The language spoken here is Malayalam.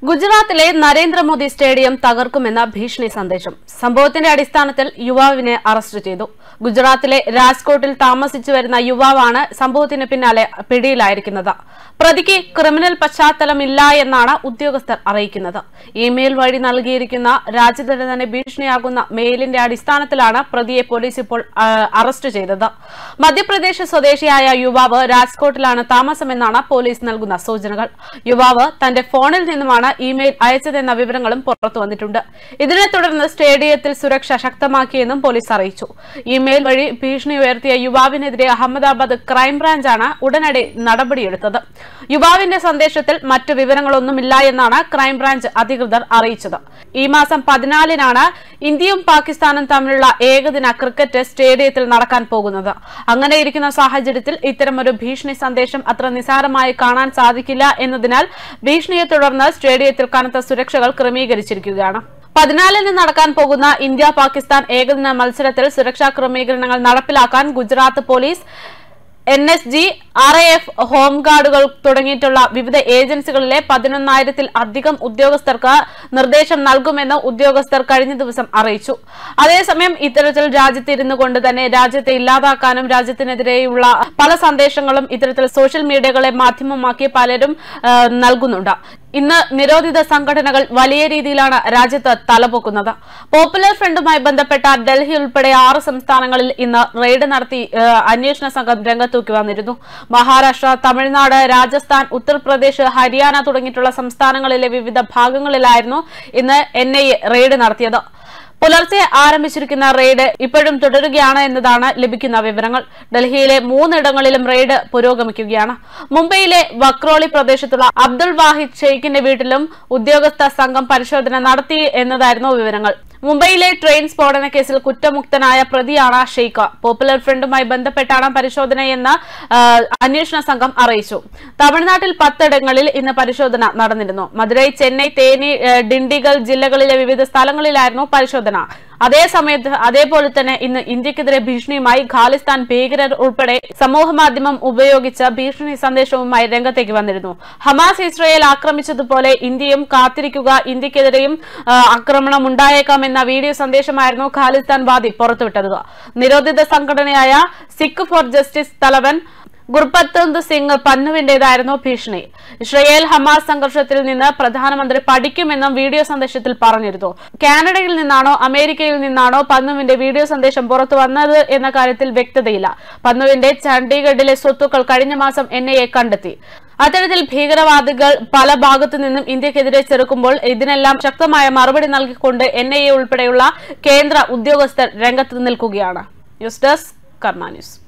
ഗുജറാത്തിലെ നരേന്ദ്രമോദി സ്റ്റേഡിയം തകർക്കുമെന്ന ഭീഷണി സന്ദേശം സംഭവത്തിന്റെ അടിസ്ഥാനത്തിൽ യുവാവിനെ അറസ്റ്റ് ചെയ്തു ഗുജറാത്തിലെ രാജ്കോട്ടിൽ താമസിച്ചു വരുന്ന യുവാവാണ് സംഭവത്തിന് പിന്നാലെ പിടിയിലായിരിക്കുന്നത് പ്രതിക്ക് ക്രിമിനൽ പശ്ചാത്തലമില്ല എന്നാണ് ഉദ്യോഗസ്ഥർ അറിയിക്കുന്നത് ഇമെയിൽ വഴി നൽകിയിരിക്കുന്ന രാജ്യത്തിന് തന്നെ ഭീഷണിയാകുന്ന മെയിലിന്റെ അടിസ്ഥാനത്തിലാണ് പ്രതിയെ പോലീസ് ഇപ്പോൾ ആ, അറസ്റ്റ് ചെയ്തത് മധ്യപ്രദേശ് സ്വദേശിയായ യുവാവ് രാജ്കോട്ടിലാണ് താമസമെന്നാണ് പോലീസ് നൽകുന്ന സൂചനകൾ യുവാവ് തന്റെ ഫോണിൽ നിന്നുമാണ് ഇമെയിൽ അയച്ചതെന്ന വിവരങ്ങളും പുറത്തു വന്നിട്ടുണ്ട് ഇതിനെ തുടർന്ന് സ്റ്റേഡിയത്തിൽ സുരക്ഷ ശക്തമാക്കിയെന്നും പോലീസ് അറിയിച്ചു ഇമെയിൽ വഴി ഭീഷണി ഉയർത്തിയ യുവാവിനെതിരെ അഹമ്മദാബാദ് ക്രൈംബ്രാഞ്ചാണ് ഉടനടി നടപടിയെടുത്തത് യുവാവിന്റെ സന്ദേശത്തിൽ മറ്റു വിവരങ്ങളൊന്നുമില്ല എന്നാണ് ക്രൈംബ്രാഞ്ച് അധികൃതർ അറിയിച്ചത് ഈ മാസം പതിനാലിനാണ് ഇന്ത്യയും പാകിസ്ഥാനും തമ്മിലുള്ള ഏകദിന ക്രിക്കറ്റ് സ്റ്റേഡിയത്തിൽ നടക്കാൻ പോകുന്നത് അങ്ങനെയിരിക്കുന്ന സാഹചര്യത്തിൽ ഇത്തരമൊരു ഭീഷണി സന്ദേശം അത്ര നിസാരമായി കാണാൻ സാധിക്കില്ല എന്നതിനാൽ ഭീഷണിയെ തുടർന്ന് സ്റ്റേഡിയത്തിൽ കനത്ത സുരക്ഷകൾ ക്രമീകരിച്ചിരിക്കുകയാണ് പതിനാലിന് നടക്കാൻ പോകുന്ന ഇന്ത്യ പാകിസ്ഥാൻ ഏകദിന മത്സരത്തിൽ സുരക്ഷാ ക്രമീകരണങ്ങൾ നടപ്പിലാക്കാൻ Gujarat police N S G R A F ഹോംഗാർഡുകൾ തുടങ്ങിയിട്ടുള്ള വിവിധ ഏജൻസികളിലെ പതിനൊന്നായിരത്തിൽ അധികം ഉദ്യോഗസ്ഥർക്ക് നിർദ്ദേശം നൽകുമെന്ന് ഉദ്യോഗസ്ഥർ കഴിഞ്ഞ ദിവസം അറിയിച്ചു അതേസമയം ഇത്തരത്തിൽ രാജ്യത്ത് ഇരുന്നു കൊണ്ട് തന്നെ രാജ്യത്തെ ഇല്ലാതാക്കാനും രാജ്യത്തിനെതിരെയുള്ള പല സന്ദേശങ്ങളും ഇത്തരത്തിൽ സോഷ്യൽ മീഡിയകളെ മാധ്യമമാക്കി പലരും ആ, നൽകുന്നുണ്ട് ഇന്ന് നിരോധിത സംഘടനകൾ വലിയ രീതിയിലാണ് രാജ്യത്ത് തലപൊക്കുന്നത് പോപ്പുലർ ഫ്രണ്ടുമായി ബന്ധപ്പെട്ട ഡൽഹി ഉൾപ്പെടെ ആറ് സംസ്ഥാനങ്ങളിൽ ഇന്ന് റെയ്ഡ് നടത്തി ഏഹ്, അന്വേഷണ സംഘം രംഗത്തൂക്കി വന്നിരുന്നു മഹാരാഷ്ട്ര തമിഴ്നാട് രാജസ്ഥാൻ ഉത്തർപ്രദേശ് ഹരിയാന തുടങ്ങിയിട്ടുള്ള സംസ്ഥാനങ്ങളിലെ വിവിധ ഭാഗങ്ങളിലായിരുന്നു ഇന്ന് എൻ ഐ എ റെയ്ഡ് നടത്തിയത് പുലർച്ചെ ആരംഭിച്ചിരിക്കുന്ന റെയ്ഡ് ഇപ്പോഴും തുടരുകയാണ് എന്നതാണ് ലഭിക്കുന്ന വിവരങ്ങൾ ഡൽഹിയിലെ മൂന്നിടങ്ങളിലും റെയ്ഡ് പുരോഗമിക്കുകയാണ് മുംബൈയിലെ വക്രോളി പ്രദേശത്തുള്ള അബ്ദുൾ വാഹിദ് ഷെയ്ഖിന്റെ വീട്ടിലും ഉദ്യോഗസ്ഥ സംഘം പരിശോധന നടത്തി എന്നതായിരുന്നു വിവരങ്ങൾ മുംബൈയിലെ ട്രെയിൻ സ്ഫോടന കേസിൽ കുറ്റമുക്തനായ പ്രതിയാണ് ഷെയ്ഖ് പോപ്പുലർ ഫ്രണ്ടുമായി ബന്ധപ്പെട്ടാണ് പരിശോധനയെന്ന് ആ, അന്വേഷണ സംഘം അറിയിച്ചു തമിഴ്നാട്ടിൽ പത്തിടങ്ങളിൽ ഇന്ന് പരിശോധന നടന്നിരുന്നു മധുരൈ ചെന്നൈ തേനി ഏ, ഡിണ്ടിഗൽ ജില്ലകളിലെ വിവിധ സ്ഥലങ്ങളിലായിരുന്നു പരിശോധന അതേ സമയത്ത് അതേപോലെ തന്നെ ഇന്ന് ഇന്ത്യക്കെതിരെ ഭീഷണിയുമായി ഖാലിസ്ഥാൻ ഭീകരർ ഉൾപ്പെടെ സമൂഹ മാധ്യമം ഉപയോഗിച്ച ഭീഷണി സന്ദേശവുമായി രംഗത്തേക്ക് വന്നിരുന്നു ഹമാസ് ഇസ്രയേൽ ആക്രമിച്ചതുപോലെ ഇന്ത്യയും കാത്തിരിക്കുക ഇന്ത്യക്കെതിരെയും ആ, ആക്രമണം ഉണ്ടായേക്കാമെന്ന വീഡിയോ സന്ദേശമായിരുന്നു ഖാലിസ്ഥാൻ വാദി പുറത്തുവിട്ടത് നിരോധിത സംഘടനയായ സിഖ് ഫോർ ജസ്റ്റിസ് തലവൻ ഗുർപത്തന്ത് സിംഗ് പന്നുവിന്റേതായിരുന്നു ഭീഷണി ഇസ്രയേൽ ഹമാസ് സംഘർഷത്തിൽ നിന്ന് പ്രധാനമന്ത്രി പഠിക്കുമെന്നും വീഡിയോ സന്ദേശത്തിൽ പറഞ്ഞിരുന്നു കാനഡയിൽ നിന്നാണോ അമേരിക്കയിൽ നിന്നാണോ പന്നുവിന്റെ വീഡിയോ സന്ദേശം പുറത്തു വന്നത് എന്ന കാര്യത്തിൽ വ്യക്തതയില്ല പന്നുവിന്റെ ചണ്ഡീഗഡിലെ സ്വത്തുക്കൾ കഴിഞ്ഞ മാസം എൻ ഐ എ കണ്ടെത്തി അത്തരത്തിൽ ഭീകരവാദികൾ പല ഭാഗത്തു നിന്നും ഇന്ത്യക്കെതിരെ ചെറുക്കുമ്പോൾ ഇതിനെല്ലാം ശക്തമായ മറുപടി നൽകിക്കൊണ്ട് എൻ ഐ എ ഉൾപ്പെടെയുള്ള കേന്ദ്ര ഉദ്യോഗസ്ഥർ രംഗത്ത് നിൽക്കുകയാണ് ന്യൂസ് ഡെസ്ക് കർമ്മ ന്യൂസ്